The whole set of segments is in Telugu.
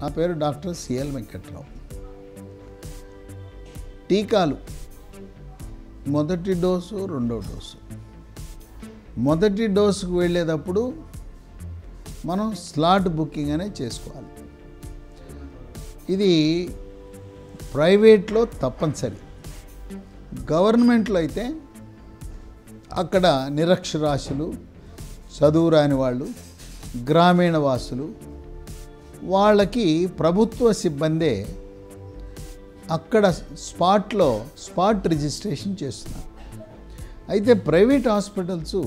నా పేరు డాక్టర్ సిఎల్ వెంకట్రావు టీకాలు మొదటి డోసు రెండో డోసు మొదటి డోసుకు వెళ్ళేటప్పుడు మనం స్లాట్ బుకింగ్ అనేది చేసుకోవాలి ఇది ప్రైవేట్లో తప్పనిసరి గవర్నమెంట్లో అయితే అక్కడ నిరక్షరాస్యులు చదువు రాని వాళ్ళు గ్రామీణ వాసులు వాళ్ళకి ప్రభుత్వ సిబ్బందే అక్కడ స్పాట్లో స్పాట్ రిజిస్ట్రేషన్ చేస్తున్నారు అయితే ప్రైవేట్ హాస్పిటల్స్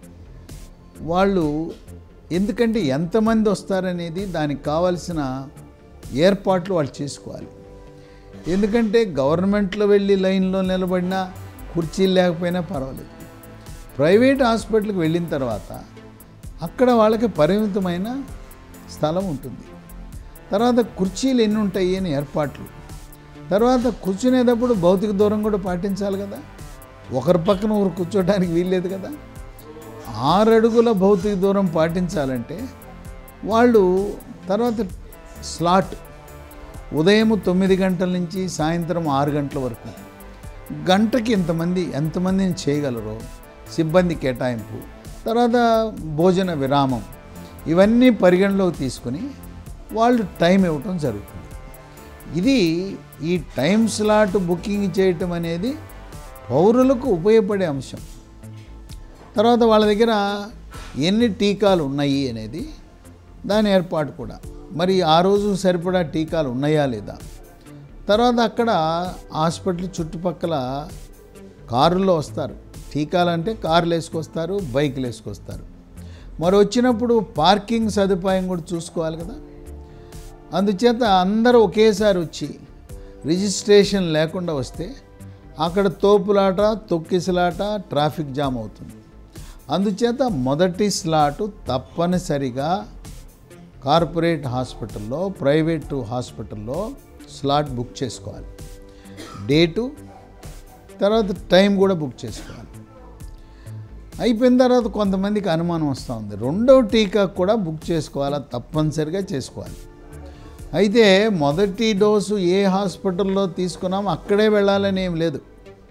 వాళ్ళు ఎందుకంటే ఎంతమంది వస్తారనేది దానికి కావాల్సిన ఏర్పాట్లు వాళ్ళు చేసుకోవాలి ఎందుకంటే గవర్నమెంట్లో వెళ్ళి లైన్లో నిలబడినా కుర్చీలు లేకపోయినా పర్వాలేదు ప్రైవేట్ హాస్పిటల్కి వెళ్ళిన తర్వాత అక్కడ వాళ్ళకి పరిమితమైన స్థలం ఉంటుంది తర్వాత కుర్చీలు ఎన్ని ఉంటాయి అని ఏర్పాట్లు తర్వాత కూర్చునేటప్పుడు భౌతిక దూరం కూడా పాటించాలి కదా ఒకరి పక్కన ఒకరు కూర్చోడానికి వీల్లేదు కదా ఆరు అడుగుల భౌతిక దూరం పాటించాలంటే వాళ్ళు తర్వాత స్లాట్ ఉదయం తొమ్మిది గంటల నుంచి సాయంత్రం ఆరు గంటల వరకు గంటకి ఇంతమంది ఎంతమందిని చేయగలరో సిబ్బంది కేటాయింపు తర్వాత భోజన విరామం ఇవన్నీ పరిగణలోకి తీసుకుని వాళ్ళు టైం ఇవ్వటం జరుగుతుంది ఇది ఈ టైం స్లాట్ బుకింగ్ చేయటం అనేది పౌరులకు ఉపయోగపడే అంశం తర్వాత వాళ్ళ దగ్గర ఎన్ని టీకాలు ఉన్నాయి అనేది దాని ఏర్పాటు కూడా మరి ఆ రోజు సరిపడా టీకాలు ఉన్నాయా లేదా తర్వాత అక్కడ హాస్పిటల్ చుట్టుపక్కల కారుల్లో వస్తారు టీకాలు అంటే కార్లు వేసుకొస్తారు బైక్లు వేసుకొస్తారు మరి వచ్చినప్పుడు పార్కింగ్ సదుపాయం కూడా చూసుకోవాలి కదా అందుచేత అందరూ ఒకేసారి వచ్చి రిజిస్ట్రేషన్ లేకుండా వస్తే అక్కడ తోపులాట తొక్కిసలాట ట్రాఫిక్ జామ్ అవుతుంది అందుచేత మొదటి స్లాటు తప్పనిసరిగా కార్పొరేట్ హాస్పిటల్లో ప్రైవేటు హాస్పిటల్లో స్లాట్ బుక్ చేసుకోవాలి డేటు తర్వాత టైం కూడా బుక్ చేసుకోవాలి అయిపోయిన తర్వాత కొంతమందికి అనుమానం వస్తూ ఉంది రెండో టీకా కూడా బుక్ చేసుకోవాలా తప్పనిసరిగా చేసుకోవాలి అయితే మొదటి డోసు ఏ హాస్పిటల్లో తీసుకున్నామో అక్కడే వెళ్ళాలని ఏం లేదు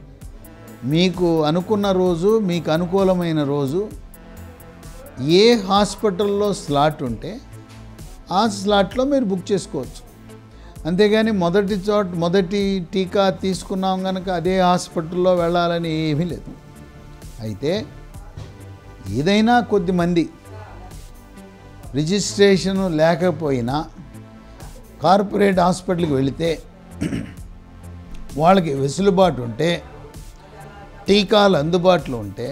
మీకు అనుకున్న రోజు మీకు అనుకూలమైన రోజు ఏ హాస్పిటల్లో స్లాట్ ఉంటే ఆ స్లాట్లో మీరు బుక్ చేసుకోవచ్చు అంతేగాని మొదటి చోట మొదటి టీకా తీసుకున్నాం కనుక అదే హాస్పిటల్లో వెళ్ళాలని ఏమీ లేదు అయితే ఏదైనా కొద్దిమంది రిజిస్ట్రేషన్ లేకపోయినా కార్పొరేట్ హాస్పిటల్కి వెళితే వాళ్ళకి వెసులుబాటు ఉంటే టీకాలు అందుబాటులో ఉంటే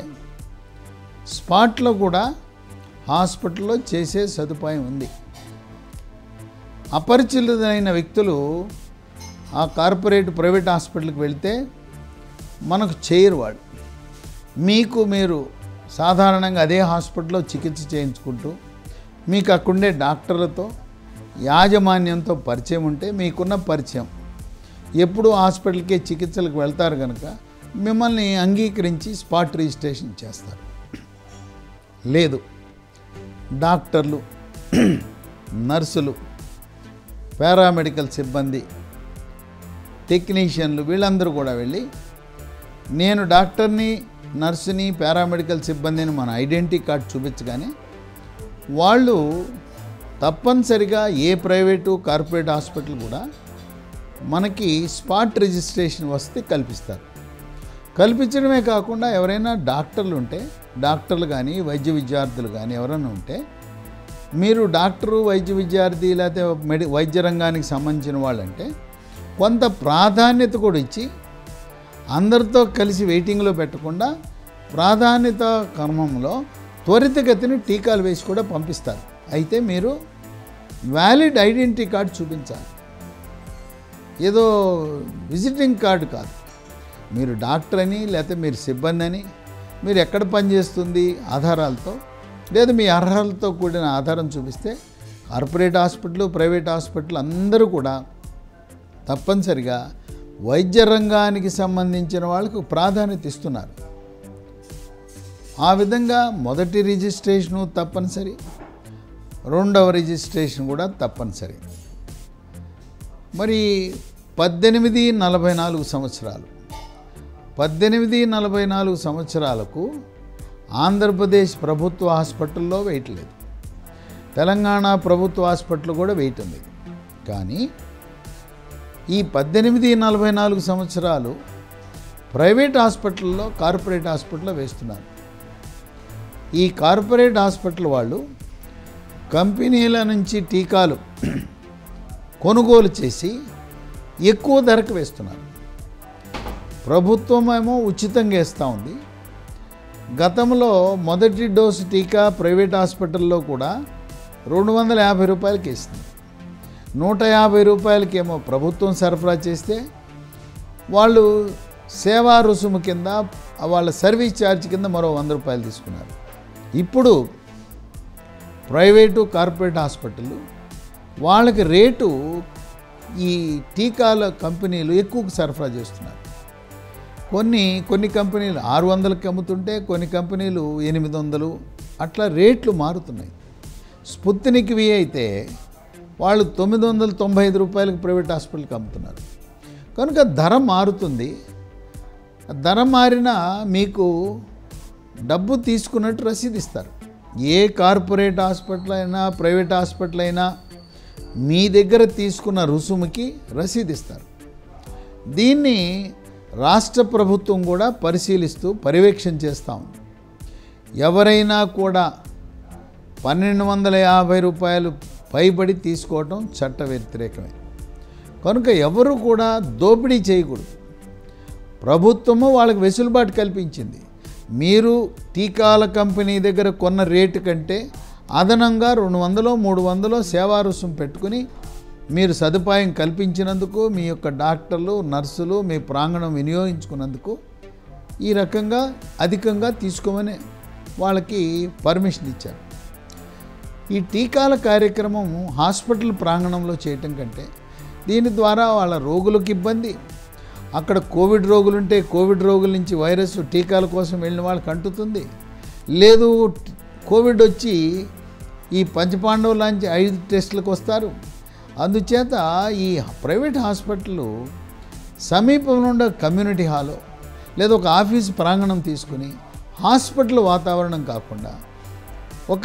స్పాట్లో కూడా హాస్పిటల్లో చేసే సదుపాయం ఉంది అపరిచితులైన వ్యక్తులు ఆ కార్పొరేట్ ప్రైవేట్ హాస్పిటల్కి వెళ్తే మనకు చేయరు వాడు మీకు మీరు సాధారణంగా అదే హాస్పిటల్లో చికిత్స చేయించుకుంటూ మీకు అక్కడుండే డాక్టర్లతో యాజమాన్యంతో పరిచయం ఉంటే మీకున్న పరిచయం ఎప్పుడు హాస్పిటల్కి చికిత్సలకు వెళ్తారు కనుక మిమ్మల్ని అంగీకరించి స్పాట్ రిజిస్ట్రేషన్ చేస్తారు లేదు డాక్టర్లు నర్సులు పారామెడికల్ సిబ్బంది టెక్నీషియన్లు వీళ్ళందరూ కూడా వెళ్ళి నేను డాక్టర్ని నర్సుని పారామెడికల్ సిబ్బందిని మన ఐడెంటిటీ కార్డ్ చూపించగానే వాళ్ళు తప్పనిసరిగా ఏ ప్రైవేటు కార్పొరేట్ హాస్పిటల్ కూడా మనకి స్పాట్ రిజిస్ట్రేషన్ వసతి కల్పిస్తారు కల్పించడమే కాకుండా ఎవరైనా డాక్టర్లు ఉంటే డాక్టర్లు కానీ వైద్య విద్యార్థులు కానీ ఎవరైనా ఉంటే మీరు డాక్టరు వైద్య విద్యార్థి లేకపోతే మెడి వైద్య రంగానికి సంబంధించిన వాళ్ళంటే కొంత ప్రాధాన్యత కూడా ఇచ్చి అందరితో కలిసి వెయిటింగ్లో పెట్టకుండా ప్రాధాన్యత క్రమంలో త్వరితగతిని టీకాలు వేసి కూడా పంపిస్తారు అయితే మీరు వ్యాలిడ్ ఐడెంటిటీ కార్డు చూపించాలి ఏదో విజిటింగ్ కార్డు కాదు మీరు డాక్టర్ అని లేకపోతే మీరు సిబ్బంది అని మీరు ఎక్కడ పనిచేస్తుంది ఆధారాలతో లేదా మీ అర్హతలతో కూడిన ఆధారం చూపిస్తే కార్పొరేట్ హాస్పిటల్ ప్రైవేట్ హాస్పిటల్ అందరూ కూడా తప్పనిసరిగా వైద్య రంగానికి సంబంధించిన వాళ్ళకు ప్రాధాన్యత ఇస్తున్నారు ఆ విధంగా మొదటి రిజిస్ట్రేషను తప్పనిసరి రెండవ రిజిస్ట్రేషన్ కూడా తప్పనిసరి మరి పద్దెనిమిది నలభై నాలుగు సంవత్సరాలు పద్దెనిమిది నలభై నాలుగు సంవత్సరాలకు ఆంధ్రప్రదేశ్ ప్రభుత్వ హాస్పిటల్లో వేయట్లేదు తెలంగాణ ప్రభుత్వ హాస్పిటల్ కూడా వేయటం లేదు కానీ ఈ పద్దెనిమిది నలభై నాలుగు సంవత్సరాలు ప్రైవేట్ హాస్పిటల్లో కార్పొరేట్ హాస్పిటల్లో వేస్తున్నారు ఈ కార్పొరేట్ హాస్పిటల్ వాళ్ళు కంపెనీల నుంచి టీకాలు కొనుగోలు చేసి ఎక్కువ ధరకు వేస్తున్నారు ప్రభుత్వం ఏమో ఉచితంగా ఇస్తూ ఉంది గతంలో మొదటి డోసు టీకా ప్రైవేట్ హాస్పిటల్లో కూడా రెండు వందల యాభై రూపాయలకి ఇస్తుంది నూట యాభై రూపాయలకేమో ప్రభుత్వం సరఫరా చేస్తే వాళ్ళు సేవా రుసుము కింద వాళ్ళ సర్వీస్ ఛార్జ్ కింద మరో వంద రూపాయలు తీసుకున్నారు ఇప్పుడు ప్రైవేటు కార్పొరేట్ హాస్పిటల్ వాళ్ళకి రేటు ఈ టీకాల కంపెనీలు ఎక్కువ సరఫరా చేస్తున్నారు కొన్ని కొన్ని కంపెనీలు ఆరు వందలకి అమ్ముతుంటే కొన్ని కంపెనీలు ఎనిమిది వందలు అట్లా రేట్లు మారుతున్నాయి స్పుత్నిక్వి అయితే వాళ్ళు తొమ్మిది వందల తొంభై ఐదు రూపాయలకు ప్రైవేట్ హాస్పిటల్కి అమ్ముతున్నారు కనుక ధర మారుతుంది ధర మారినా మీకు డబ్బు తీసుకున్నట్టు రసీదు ఇస్తారు ఏ కార్పొరేట్ హాస్పిటల్ అయినా ప్రైవేట్ హాస్పిటల్ అయినా మీ దగ్గర తీసుకున్న రుసుముకి రసీదు ఇస్తారు దీన్ని రాష్ట్ర ప్రభుత్వం కూడా పరిశీలిస్తూ పర్యవేక్షణ చేస్తూ ఉంది ఎవరైనా కూడా పన్నెండు వందల యాభై రూపాయలు పైబడి తీసుకోవటం చట్ట వ్యతిరేకమే కనుక ఎవరు కూడా దోపిడీ చేయకూడదు ప్రభుత్వము వాళ్ళకి వెసులుబాటు కల్పించింది మీరు టీకాల కంపెనీ దగ్గర కొన్న రేటు కంటే అదనంగా రెండు వందలో మూడు వందలో సేవా రుసుం పెట్టుకుని మీరు సదుపాయం కల్పించినందుకు మీ యొక్క డాక్టర్లు నర్సులు మీ ప్రాంగణం వినియోగించుకున్నందుకు ఈ రకంగా అధికంగా తీసుకోమని వాళ్ళకి పర్మిషన్ ఇచ్చారు ఈ టీకాల కార్యక్రమం హాస్పిటల్ ప్రాంగణంలో చేయటం కంటే దీని ద్వారా వాళ్ళ రోగులకు ఇబ్బంది అక్కడ కోవిడ్ రోగులుంటే కోవిడ్ రోగుల నుంచి వైరస్ టీకాల కోసం వెళ్ళిన వాళ్ళకి అంటుతుంది లేదు కోవిడ్ వచ్చి ఈ పంచపాండవుల నుంచి ఐదు టెస్టులకు వస్తారు అందుచేత ఈ ప్రైవేట్ హాస్పిటల్ సమీపంలో ఉండే కమ్యూనిటీ హాలు లేదా ఒక ఆఫీస్ ప్రాంగణం తీసుకుని హాస్పిటల్ వాతావరణం కాకుండా ఒక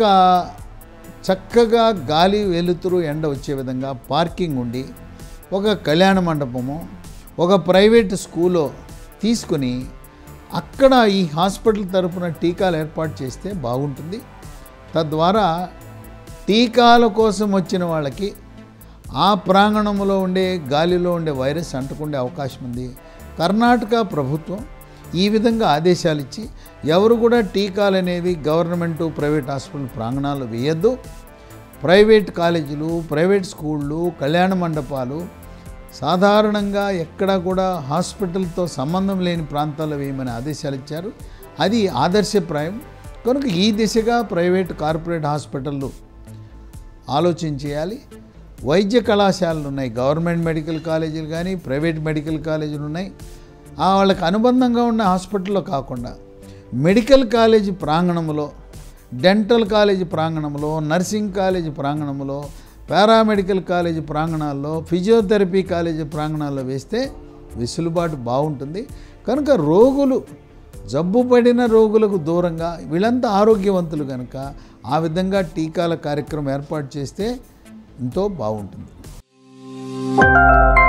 చక్కగా గాలి వెలుతురు ఎండ వచ్చే విధంగా పార్కింగ్ ఉండి ఒక కళ్యాణ మండపము ఒక ప్రైవేట్ స్కూలో తీసుకుని అక్కడ ఈ హాస్పిటల్ తరపున టీకాలు ఏర్పాటు చేస్తే బాగుంటుంది తద్వారా టీకాల కోసం వచ్చిన వాళ్ళకి ఆ ప్రాంగణంలో ఉండే గాలిలో ఉండే వైరస్ అంటుకుండే అవకాశం ఉంది కర్ణాటక ప్రభుత్వం ఈ విధంగా ఆదేశాలు ఇచ్చి ఎవరు కూడా టీకాలు అనేవి గవర్నమెంటు ప్రైవేట్ హాస్పిటల్ ప్రాంగణాలు వేయద్దు ప్రైవేట్ కాలేజీలు ప్రైవేట్ స్కూళ్ళు కళ్యాణ మండపాలు సాధారణంగా ఎక్కడా కూడా హాస్పిటల్తో సంబంధం లేని ప్రాంతాల్లో వేయమని ఆదేశాలు ఇచ్చారు అది ఆదర్శప్రాయం కనుక ఈ దిశగా ప్రైవేట్ కార్పొరేట్ హాస్పిటళ్ళు ఆలోచన చేయాలి వైద్య కళాశాలలు ఉన్నాయి గవర్నమెంట్ మెడికల్ కాలేజీలు కానీ ప్రైవేట్ మెడికల్ కాలేజీలు ఉన్నాయి ఆ వాళ్ళకి అనుబంధంగా ఉన్న హాస్పిటల్లో కాకుండా మెడికల్ కాలేజీ ప్రాంగణంలో డెంటల్ కాలేజీ ప్రాంగణంలో నర్సింగ్ కాలేజీ ప్రాంగణంలో పారామెడికల్ కాలేజీ ప్రాంగణాల్లో ఫిజియోథెరపీ కాలేజీ ప్రాంగణాల్లో వేస్తే వెసులుబాటు బాగుంటుంది కనుక రోగులు జబ్బు పడిన రోగులకు దూరంగా వీళ్ళంతా ఆరోగ్యవంతులు కనుక ఆ విధంగా టీకాల కార్యక్రమం ఏర్పాటు చేస్తే ఎంతో బాగుంటుంది